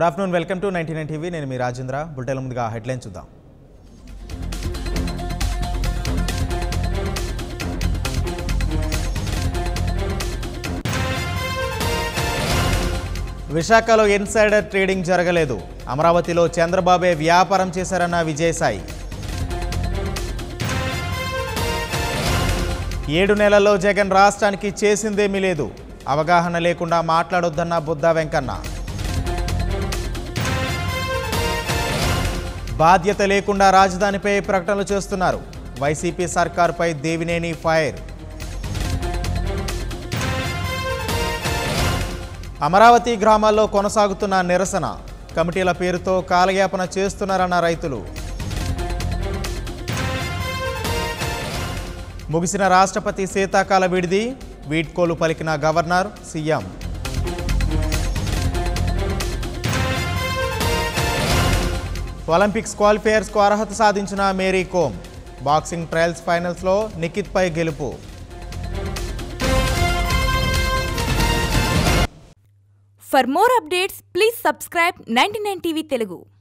Good afternoon welcome to ninety nine TV నేను మీ రాజేంద్ర బుల్టెల ముందుగా హెడ్లైన్ చూద్దాం విశాఖలో ఇన్సైడర్ ట్రేడింగ్ జరగలేదు అమరావతిలో చంద్రబాబే వ్యాపారం చేశారన్న విజయసాయి ఏడు నెలల్లో జగన్ రాష్ట్రానికి చేసిందేమీ లేదు అవగాహన లేకుండా మాట్లాడొద్దన్న బుద్ధ వెంకన్న బాధ్యత లేకుండా రాజధానిపై ప్రకటనలు చేస్తున్నారు వైసీపీ సర్కారుపై దేవినేని ఫైర్ అమరావతి గ్రామాల్లో కొనసాగుతున్న నిరసన కమిటీల పేరుతో కాలయాపన చేస్తున్నారన్న రైతులు ముగిసిన రాష్ట్రపతి శీతాకాల విడిది వీడ్కోలు పలికిన గవర్నర్ సీఎం ఒలింపిక్స్ క్వాలిఫైయర్స్కు అర్హత సాధించిన మేరీ కోమ్ బాక్సింగ్ ట్రయల్స్ ఫైనల్స్లో నిఖిత్పై గెలుపు For more updates, please subscribe 99 TV Telugu.